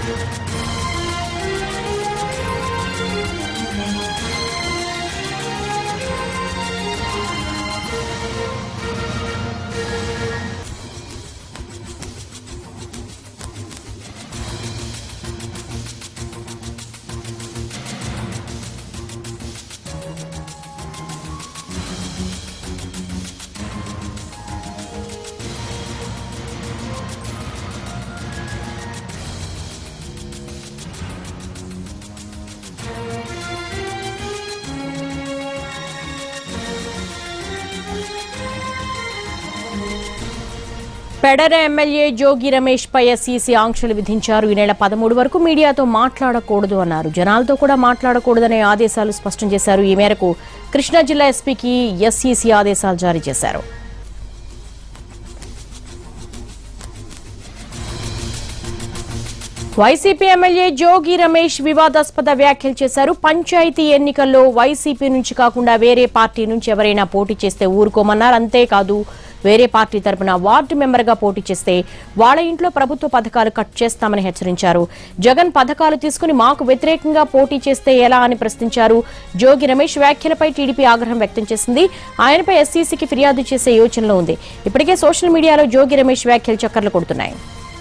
పెడర MLA Jogi Ramesh పై SEC ఆంక్షలు విధించారు ఈ నెల పదమూడు వరకు మీడియాతో మాట్లాడకూడదు అన్నారు జనాలతో కూడా మాట్లాడకూడదనే ఆదేశాలు స్పష్టం చేశారు ఈ మేరకు కృష్ణా జిల్లా ఎస్పీకి ఎస్ఈసీ ఆదేశాలు జారీ చేశారు వైసీపీ ఎమ్మెల్యే జోగి రమేష్ వివాదాస్పద వ్యాఖ్యలు చేశారు పంచాయతీ ఎన్నికల్లో వైసీపీ నుంచి కాకుండా వేరే పార్టీ నుంచి ఎవరైనా పోటీ చేస్తే ఊరుకోమన్నారు అంతేకాదు వేరే పార్టీ తరపున వార్డు మెంబర్ గా పోటీ చేస్తే వాళ్ళ ఇంట్లో ప్రభుత్వ పథకాలు కట్ చేస్తామని హెచ్చరించారు జగన్ పథకాలు తీసుకుని మాకు వ్యతిరేకంగా పోటీ చేస్తే ఎలా అని ప్రశ్నించారు జోగి రమేష్ వ్యాఖ్యలపై టీడీపీ ఆగ్రహం వ్యక్తం చేసింది ఆయనపై ఎస్సీసీకి ఫిర్యాదు చేసే యోచనలో ఉంది ఇప్పటికే సోషల్ మీడియాలో జోగి రమేష్ వ్యాఖ్యలు చక్కర్లు కొడుతున్నాయి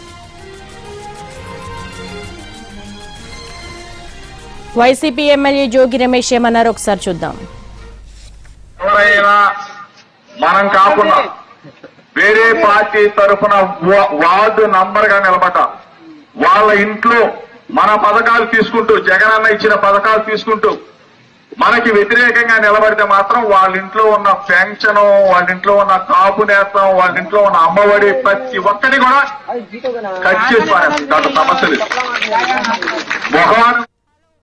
వైసీపీ ఎమ్మెల్యే జోగి రమేష్ ఏమన్నారు ఒకసారి చూద్దాం ఎవరైనా మనం కాకుండా వేరే పార్టీ తరఫున వా- వార్డు నంబర్ గా నిలబడ్డ వాళ్ళ ఇంట్లో మన పథకాలు తీసుకుంటూ జగన్ అన్న ఇచ్చిన పథకాలు తీసుకుంటూ మనకి వ్యతిరేకంగా నిలబడితే మాత్రం వాళ్ళ ఇంట్లో ఉన్న పెన్షన్ వాళ్ళ ఇంట్లో ఉన్న కాపు నేతం వాళ్ళ ఇంట్లో ఉన్న అమ్మఒడి ప్రతి ఒక్కటి కూడా కట్ చేసి పారేస్తారు. దాంట్లో సమస్య లేదు మొహమాటం